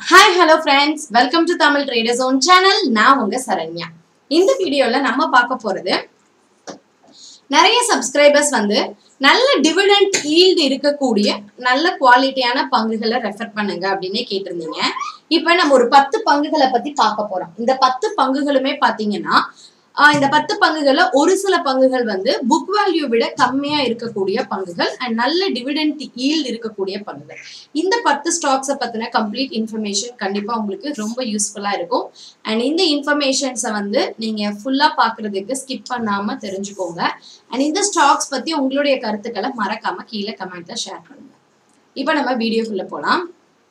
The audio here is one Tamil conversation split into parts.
hi hello friends welcome to Tamil traders own channel நான் உங்க சரண்யா இந்த வீடியோல நம்ம பார்க்க போறது நிறைய சப்ஸ்கிரைபர்ஸ் வந்து நல்ல டிவிடெண்ட் ஈல்டு இருக்கக்கூடிய நல்ல குவாலிட்டியான பங்குகளை ரெஃபர் பண்ணுங்க அப்படின்னு கேட்டிருந்தீங்க இப்போ நம்ம ஒரு பத்து பங்குகளை பத்தி பார்க்க போறோம் இந்த பத்து பங்குகளுமே பாத்தீங்கன்னா ஆஹ் இந்த பத்து பங்குகள்ல ஒரு சில பங்குகள் வந்து புக் வேல்யூ விட கம்மியா இருக்கக்கூடிய பங்குகள் அண்ட் நல்ல டிவிடெண்ட் ஈல்டு இருக்கக்கூடிய பங்குகள் இந்த பத்து ஸ்டாக்ஸை பத்தின கம்ப்ளீட் இன்ஃபர்மேஷன் கண்டிப்பா உங்களுக்கு ரொம்ப யூஸ்ஃபுல்லா இருக்கும் அண்ட் இந்த இன்ஃபர்மேஷன்ஸை வந்து நீங்க ஃபுல்லா பாக்குறதுக்கு ஸ்கிப் பண்ணாம தெரிஞ்சுக்கோங்க அண்ட் இந்த ஸ்டாக்ஸ் பத்தி உங்களுடைய கருத்துக்களை மறக்காம கீழே கமெண்ட்ல ஷேர் பண்ணுங்க இப்போ நம்ம வீடியோக்குள்ள போலாம்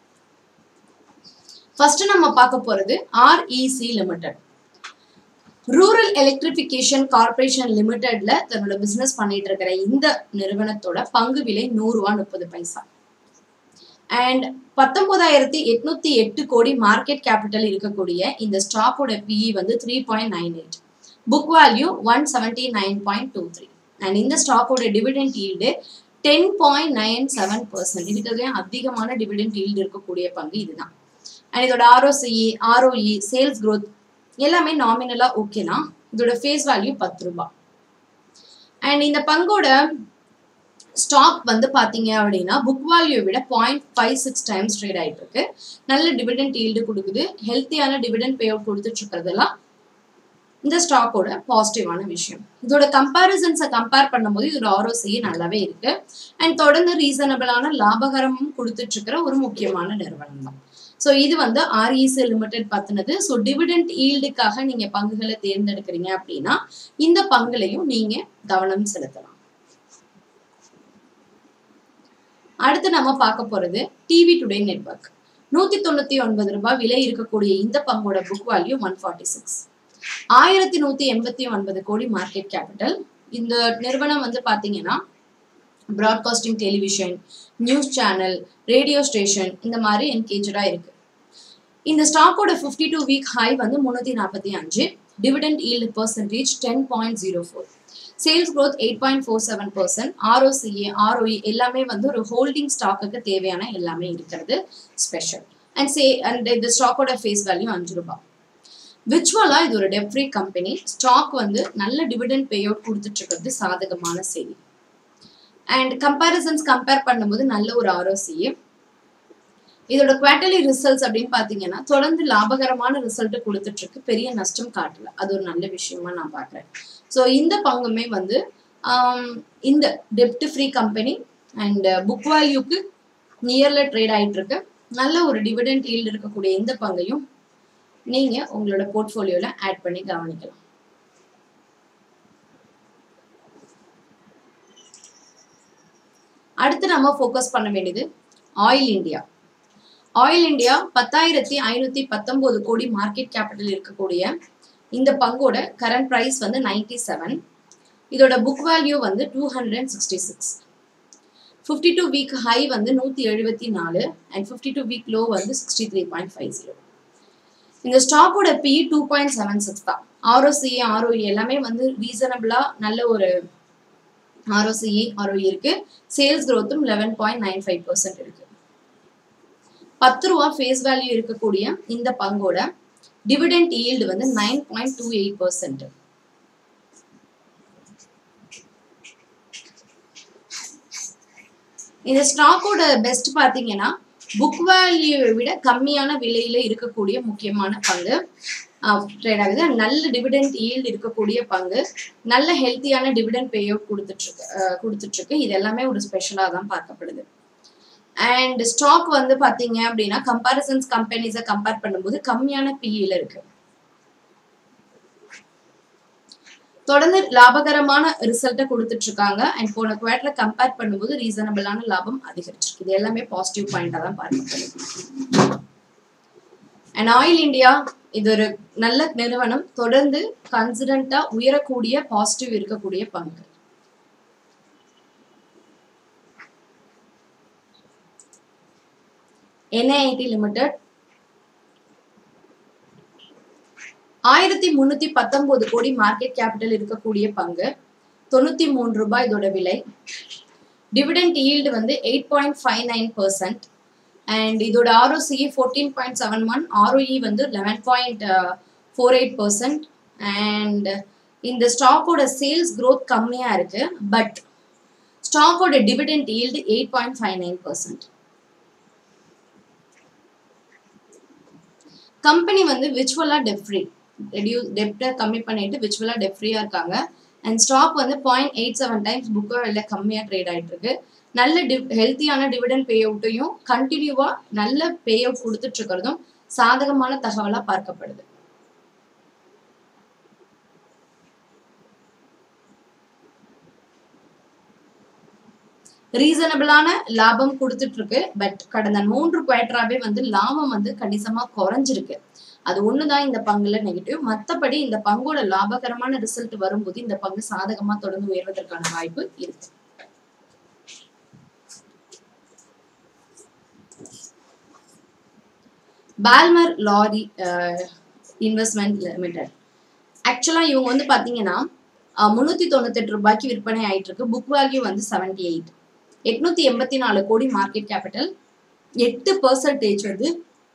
ஃபர்ஸ்ட் நம்ம பார்க்க போறது REC limited rural electrification corporation லிமிடெட்ல தன்னோட பிசினஸ் பண்ணிட்டு இருக்கிற இந்த நிறுவனத்தோட பங்கு விலை நூறு ரூபா முப்பது பைசா அண்ட் பத்தொன்பதாயிரத்தி எட்நூத்தி எட்டு கோடி மார்க்கெட் கேபிட்டல் இருக்கக்கூடிய இந்த ஸ்டாக்கோட பிஇ வந்து three point nine eight book value one seventy nine point two three and இந்த ஸ்டாக்கோட dividend yield ten point nine seven percent இருக்கிறதுலே அதிகமான டிவிடெண்ட் ஈல்டு இருக்கக்கூடிய பங்கு இதுதான் அண்ட் இதோட ஆர்ஓசிஇ ஆர்ஓஇ சேல்ஸ் growth எல்லாமே நாமினலா ஓகேனா இதோட ஃபேஸ் வேல்யூ பத்து ரூபாய் அண்ட் இந்த பங்கோட ஸ்டாக் வந்து பாத்தீங்க அப்படின்னா புக் வேல்யூ விட point five six times trade ஆயிட்டு இருக்கு நல்ல டிவிடெண்ட் ஈல்டு கொடுக்குது ஹெல்த்தியான டிவிடெண்ட் பே அவுட் கொடுத்துட்டு இருக்கிறதெல்லாம் இந்த ஸ்டாக்கோட பாசிட்டிவான விஷயம் இதோட கம்பேரிசன்ஸை கம்பேர் பண்ணும்போது இதோட ஆர்ஓசி நல்லாவே இருக்கு அண்ட் தொடர்ந்து ரீசனபிளான லாபகரமும் கொடுத்துட்டு இருக்கிற ஒரு முக்கியமான நிறுவனம் தான் ஸோ இது வந்து ஆர்இசி லிமிடெட் பத்தினது ஸோ டிவிடெண்ட் ஈல்டுக்காக நீங்க பங்குகளை தேர்ந்தெடுக்கிறீங்க அப்படின்னா இந்த பங்குலையும் நீங்க கவனம் செலுத்தலாம் அடுத்து நம்ம பார்க்க போறது டிவி டுடே நெட்வொர்க் நூத்தி தொண்ணூத்தி ஒன்பது ரூபாய் விலை இருக்கக்கூடிய இந்த பங்கோட book value one forty six ஆயிரத்தி நூத்தி எண்பத்தி ஒன்பது கோடி மார்க்கெட் கேபிட்டல் இந்த நிறுவனம் வந்து பாத்தீங்கன்னா broadcasting television news channel radio station இந்த மாதிரி என்கேஜடா இருக்கு இந்த ஸ்டாக்கோட ஃபிஃப்டி டூ வீக் ஹை வந்து முன்னூத்தி நாற்பத்தி அஞ்சு dividend yield percentage ten point zero four sales growth eight point four seven percent ROCE ROE எல்லாமே வந்து ஒரு ஹோல்டிங் ஸ்டாக்குக்கு தேவையான எல்லாமே இருக்கிறது ஸ்பெஷல் அண்ட் சே அண்ட் இந்த ஸ்டாக்கோட ஃபேஸ் வேல்யூ அஞ்சு ரூபாய் விர்ச்சுவலா இது ஒரு டெப் ஃப்ரீ கம்பெனி ஸ்டாக் வந்து நல்ல டிவிடெண்ட் பே அவுட் கொடுத்துட்டு இருக்கிறது சாதகமான செய்தி அண்ட் கம்பேரிசன்ஸ் கம்பேர் பண்ணும்போது நல்ல ஒரு ஆர்ஓசிஏ இதோட குவார்டர்லி ரிசல்ட்ஸ் அப்படின்னு பாத்தீங்கன்னா தொடர்ந்து லாபகரமான ரிசல்ட் கொடுத்துட்டு இருக்கு பெரிய நஷ்டம் காட்டல அது ஒரு நல்ல விஷயமா நான் பாக்குறேன் ஸோ இந்த பங்குமே வந்து ஆம், இந்த டெப்ட் ஃப்ரீ கம்பெனி அண்ட் புக் வேல்யூக்கு நியர்ல ட்ரேட் ஆயிட்டு இருக்கு நல்ல ஒரு டிவிடெண்ட் ஈல்டு இருக்கக்கூடிய இந்த பங்கையும் நீங்க உங்களோட போர்ட்ஃபோலியோல ஆட் பண்ணி கவனிக்கலாம் அடுத்து நம்ம ஃபோக்கஸ் பண்ண வேண்டியது ஆயில் இந்தியா ஆயில் இந்தியா பத்தாயிரத்தி ஐநூத்தி பத்தொன்பது கோடி மார்க்கெட் கேபிட்டல் இருக்கக்கூடிய இந்த பங்கோட கரண்ட் பிரைஸ் வந்து நைன்டி செவன் இதோட புக் வேல்யூ வந்து two hundred and sixty six fifty two week high வந்து நூற்றி எழுபத்தி நாலு and fifty two week low வந்து sixty three point five zero இந்த ஸ்டாக்கோட P two point seven six தான் ஆர்ஓசிஏ ஆர்ஓஇ எல்லாமே வந்து ரீசனபிளா நல்ல ஒரு ஆர்ஓசிஏ ஆர்ஓஇ இருக்கு சேல்ஸ் growthம் eleven point nine five percent இருக்கு பத்து ரூபா ஃபேஸ் வேல்யூ இருக்கக்கூடிய இந்த பங்கோட டிவிடெண்ட் ஈல்டு வந்து nine point two eight percent இந்த ஸ்டாக்கோட பெஸ்ட் பாத்தீங்கன்னா புக் வேல்யூவை விட கம்மியான விலையில இருக்கக்கூடிய முக்கியமான பங்கு ட்ரேட் ஆகுது And நல்ல டிவிடெண்ட் ஈல்டு இருக்கக்கூடிய பங்கு நல்ல ஹெல்த்தியான டிவிடெண்ட் பே அவுட் கொடுத்துட்டு இருக்கு அஹ் கொடுத்துட்டு இருக்கு இது எல்லாமே ஒரு ஸ்பெஷலாக தான் பார்க்கப்படுது அண்ட் ஸ்டாக் வந்து பாத்தீங்க அப்படின்னா கம்பாரிசன்ஸ் கம்பெனிஸை கம்பேர் பண்ணும்போது கம்மியான பிஇல இருக்கு தொடர்ந்து லாபகரமான ரிசல்ட்டை கொடுத்துட்டு இருக்காங்க அண்ட் போன குவார்டர்ல கம்பேர் பண்ணும்போது ரீசனபிளான லாபம் அதிகரிச்சிருக்கு இது எல்லாமே பாசிட்டிவ் பாயிண்டா தான் பார்க்கப்படுது அண்ட் ஆயில் இந்தியா இது ஒரு நல்ல நிறுவனம் தொடர்ந்து கன்சிடண்டா உயரக்கூடிய பாசிட்டிவ் இருக்கக்கூடிய பங்கு என்ஐடி லிமிடெட் ஆயிரத்தி முன்னூத்தி பத்தொன்பது கோடி மார்க்கெட் கேபிட்டல் இருக்கக்கூடிய பங்கு தொண்ணூத்தி மூணு ரூபாய் இதோட விலை டிவிடெண்ட் ஈல்டு வந்து eight point five nine percent and இதோட ROC fourteen point seven one ROE வந்து eleven point four eight percent and இந்த ஸ்டாக்கோட சேல்ஸ் growth கம்மியாக இருக்கு பட் ஸ்டாக்கோட dividend yield eight point five nine percent company வந்து விச்சுவலாக டெப் ஃப்ரீ ரெடியூஸ் டெப்டை கம்மி பண்ணிட்டு விச்சுவலாக டெப் ஃப்ரீயாக இருக்காங்க அண்ட் ஸ்டாக் வந்து point eight seven times book வேலை கம்மியாக ட்ரேட் ஆயிட்டு இருக்கு நல்ல டிவ் ஹெல்த்தியான டிவிடெண்ட் பே அவுட்டையும் கண்டினியூவாக நல்ல பே அவுட் கொடுத்துட்டு இருக்கிறதும் சாதகமான தகவலாக பார்க்கப்படுது ரீசனபிளான லாபம் கொடுத்துட்டு இருக்கு பட் கடந்த மூன்று குவார்டராவே வந்து லாபம் வந்து கணிசமா குறைஞ்சிருக்கு அது ஒண்ணுதான் இந்த பங்குல நெகட்டிவ் மத்தபடி இந்த பங்கோட லாபகரமான ரிசல்ட் வரும்போது இந்த பங்கு சாதகமா தொடர்ந்து உயர்வதற்கான வாய்ப்பு இருக்கு பால்மர் லாரி இன்வெஸ்ட்மெண்ட் லிமிடெட் ஆக்சுவலா இவங்க வந்து பாத்தீங்கன்னா முன்னூத்தி தொண்ணூத்தெட்டு ரூபாய்க்கு விற்பனை ஆயிட்டு இருக்கு புக் வேல்யூ வந்து செவன்டி எயிட் எட்நூத்தி எண்பத்தி நாலு கோடி மார்க்கெட் கேபிட்டல் எட்டு பர்சன்டேஜ் வந்து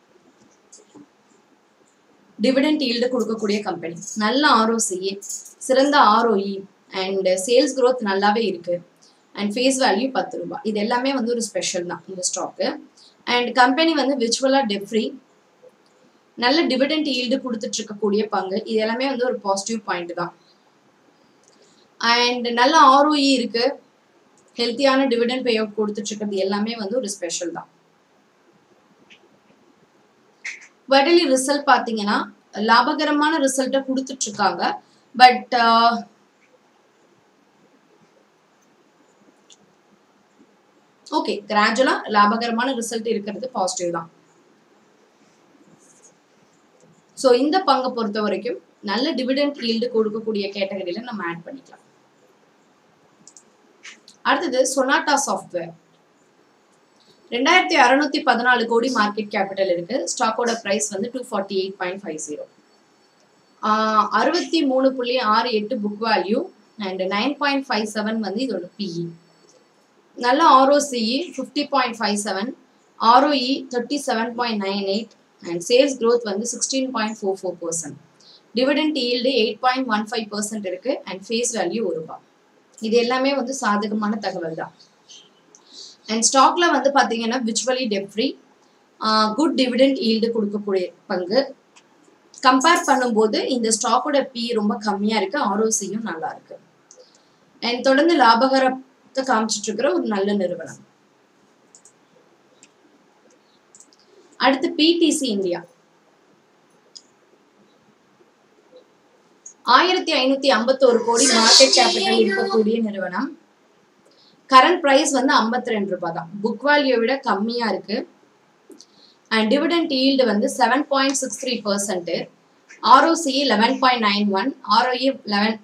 டிவிடெண்ட் ஈல்டு கொடுக்கக்கூடிய கம்பெனி நல்ல ஆர்ஓசிஏ சிறந்த ஆர்ஓஇ அண்ட் சேல்ஸ் growth நல்லாவே இருக்கு அண்ட் ஃபேஸ் வேல்யூ பத்து ரூபாய் இது எல்லாமே வந்து ஒரு ஸ்பெஷல் தான் இந்த ஸ்டாக்கு அண்ட் கம்பெனி வந்து விச்சுவலாக டெஃப்ரி நல்ல டிவிடெண்ட் ஈல்டு கொடுத்துட்டு இருக்கக்கூடிய பங்கு இது எல்லாமே வந்து ஒரு பாசிட்டிவ் பாயிண்ட் தான் அண்ட் நல்ல ஆர்ஓஇ இருக்கு ஹெல்த்தியான டிவிடெண்ட் பே அவுட் கொடுத்துட்டு இருக்கிறது எல்லாமே வந்து ஒரு ஸ்பெஷல் தான் குவார்டர்லி ரிசல்ட் பார்த்தீங்கன்னா லாபகரமான ரிசல்ட்டை கொடுத்துட்டு இருக்காங்க பட் ஓகே கிராஜுவலா லாபகரமான ரிசல்ட் இருக்கிறது பாசிட்டிவ் தான் ஸோ இந்த பங்கை பொறுத்த வரைக்கும் நல்ல டிவிடெண்ட் ஈல்டு கொடுக்கக்கூடிய கேட்டகரியில நம்ம ஆட் பண்ணிக்கலாம் அடுத்தது சொனாட்டா சாஃப்ட்வேர் ரெண்டாயிரத்தி அறுநூத்தி பதினாலு கோடி மார்க்கெட் கேபிட்டல் இருக்கு ஸ்டாக்கோட பிரைஸ் வந்து two forty eight point five zero அறுபத்தி மூணு புள்ளி ஆறு எட்டு book value and nine point five seven வந்து இதோட பிஇ நல்ல ROCE fifty point five seven ROE thirty seven point nine eight and sales growth வந்து sixteen point four four percent dividend yield eight point one five percent இருக்கு அண்ட் ஃபேஸ் வேல்யூ ஒரு ரூபாய் இது எல்லாமே வந்து சாதகமான தகவல் தான் அண்ட் ஸ்டாக்ல வந்து பாத்தீங்கன்னா விச்சுவலி debt free good dividend yield கொடுக்கக்கூடிய பங்கு கம்பேர் பண்ணும்போது இந்த ஸ்டாக்கோட பி ரொம்ப கம்மியா இருக்கு ஆர்ஓசியும் நல்லா இருக்கு அண்ட் தொடர்ந்து லாபகரத்தை காமிச்சிட்டு இருக்கிற ஒரு நல்ல நிறுவனம் அடுத்து பிடிசி இந்தியா ஆயிரத்தி ஐநூத்தி ஐம்பத்தோரு கோடி மார்க்கெட் கேபிட்டல் இருக்கக்கூடிய நிறுவனம் கரண்ட் பிரைஸ் வந்து ஐம்பத்தி ரெண்டு ரூபாய் தான் புக் வேல்யூ விட கம்மியா இருக்கு அண்ட் டிவிடெண்ட் ஈல்டு வந்து seven point six three percent ROC eleven point nine one ROE eleven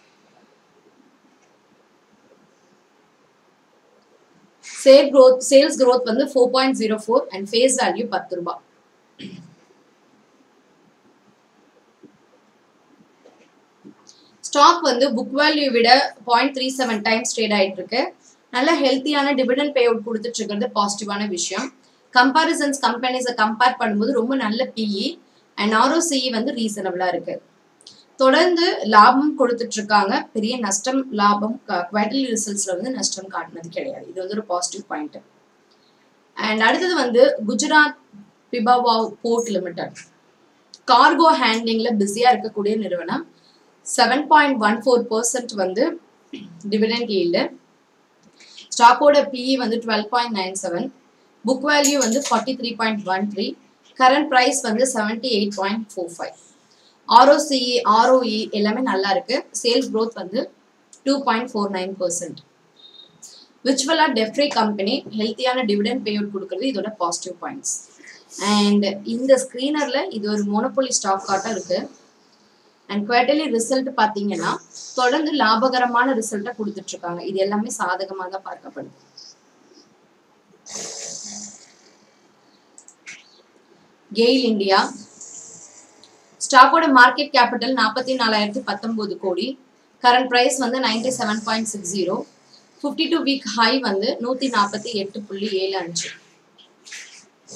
sale growth sales growth வந்து four point zero four and face value பத்து ரூபாய் ஸ்டாக் வந்து புக் வேல்யூ விட point three seven times trade ஆயிட்டு இருக்கு நல்ல ஹெல்த்தியான டிவிடெண்ட் பே அவுட் கொடுத்துட்டு இருக்கிறது பாசிட்டிவான விஷயம் கம்பாரிசன்ஸ் கம்பெனிஸை கம்பேர் பண்ணும்போது ரொம்ப நல்ல பிஇ அண்ட் ஆர்ஓசிஇ வந்து ரீசனபிளா இருக்கு தொடர்ந்து லாபம் கொடுத்துட்டு இருக்காங்க பெரிய நஷ்டம் லாபம் குவார்டர்லி ரிசல்ட்ஸ்ல வந்து நஷ்டம் காட்டினது கிடையாது இது வந்து ஒரு பாசிட்டிவ் பாயிண்ட் அண்ட் அடுத்தது வந்து Gujarat Pipavav port limited cargo ஹேண்ட்லிங்ல பிஸியா இருக்கக்கூடிய நிறுவனம் seven point one four percent வந்து டிவிடெண்ட் ஈல்டு ஸ்டாக்கோட பிஇ வந்து twelve point nine seven book value வந்து forty three point one three current price வந்து seventy eight point four five ROCE ROE எல்லாமே நல்லா இருக்கு சேல்ஸ் க்ரோத் வந்து two point four nine percent விச்சுவலா டெஃப்ரி கம்பெனி ஹெல்த்தியான டிவிடெண்ட் பே அவுட் கொடுக்குறது இதோட பாசிட்டிவ் பாயிண்ட்ஸ் அண்ட் இந்த ஸ்க்ரீனர்ல இது ஒரு மோனோபோலி ஸ்டாக் காட்டம் இருக்கு அண்ட் குவார்டர்லி ரிசல்ட் பார்த்தீங்கன்னா தொடர்ந்து லாபகரமான ரிசல்ட்டை கொடுத்துட்டு இருக்காங்க இது எல்லாமே சாதகமாக தான் பார்க்கப்படுது கெயில் இந்தியா ஸ்டாக்கோட மார்க்கெட் கேபிட்டல் நாற்பத்தி நாலாயிரத்தி பத்தொன்பது கோடி கரண்ட் ப்ரைஸ் வந்து ninety seven point six zero fifty two week high வந்து நூற்றி நாற்பத்தி எட்டு புள்ளி ஏழு அஞ்சு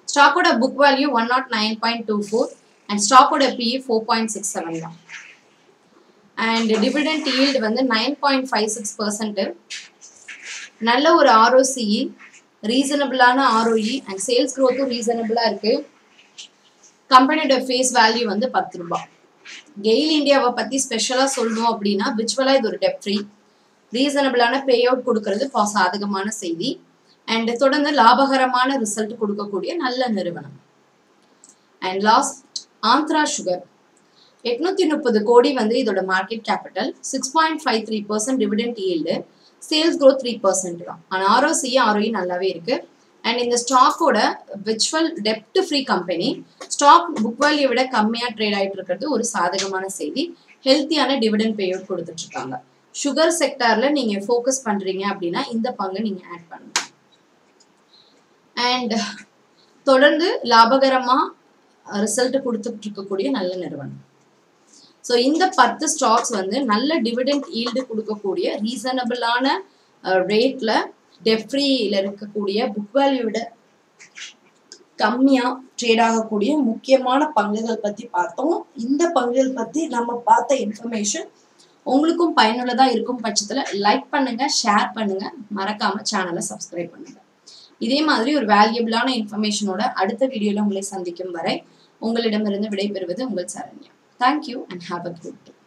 ஸ்டாக்கோட book value one not nine point two four and ஸ்டாக்கோட PE four point six seven தான் அண்ட் டிவிடெண்ட் ஈல்டு வந்து nine point five six percent நல்ல ஒரு ஆர்ஓசிஇ ரீசனபிளான ஆர்ஓஇ அண்ட் சேல்ஸ் க்ரோத்தும் ரீசனபிளாக இருக்கு கம்பெனியோட ஃபேஸ் வேல்யூ வந்து பத்து ரூபாய் கெயில் இந்தியாவை பற்றி ஸ்பெஷலாக சொல்லணும் அப்படின்னா விச்சுவலாக இது ஒரு டெப் ஃப்ரீ ரீசனபிளான பே அவுட் கொடுக்கறது பா சாதகமான செய்தி அண்ட் தொடர்ந்து லாபகரமான ரிசல்ட் கொடுக்கக்கூடிய நல்ல நிறுவனம் அண்ட் லாஸ்ட் ஆந்த்ரா சுகர் எட்நூத்தி முப்பது கோடி வந்து இதோட market capital six point five three percent dividend yield sales growth three percent தான் ஆனால் ஆர்ஓசி ஆர்ஓஇ நல்லாவே இருக்கு அண்ட் இந்த ஸ்டாக்கோட விர்ச்சுவல் டெப்ட் free company stock book value விட கம்மியாக ட்ரேட் ஆகிட்டு இருக்கிறது ஒரு சாதகமான செய்தி ஹெல்த்தியான டிவிடெண்ட் பே அவுட் கொடுத்துட்டு இருக்காங்க சுகர் செக்டார்ல நீங்க ஃபோக்கஸ் பண்றீங்க அப்படின்னா இந்த பங்கு நீங்க ஆட் பண்ணுங்க அண்ட் தொடர்ந்து லாபகரமா ரிசல்ட் கொடுத்துட்டு இருக்கக்கூடிய நல்ல நிறுவனம் ஸோ இந்த பத்து ஸ்டாக்ஸ் வந்து நல்ல டிவிடெண்ட் ஈல்டு கொடுக்கக்கூடிய ரீசனபிளான ரேட்ல டெஃப்ரியில் இருக்கக்கூடிய புக் வேல்யூ விட கம்மியாக ட்ரேட் ஆகக்கூடிய முக்கியமான பங்குகள் பற்றி பார்த்தோம் இந்த பங்குகள் பற்றி நம்ம பார்த்த இன்ஃபர்மேஷன் உங்களுக்கும் பயனுள்ளதாக இருக்கும் பட்சத்தில் லைக் பண்ணுங்க ஷேர் பண்ணுங்க மறக்காம சேனலை சப்ஸ்கிரைப் பண்ணுங்க இதே மாதிரி ஒரு வேல்யூபிளான இன்ஃபர்மேஷனோட அடுத்த வீடியோவில் உங்களை சந்திக்கும் வரை உங்களிடமிருந்து விடைபெறுவது உங்கள் Saranya thank you and have a good day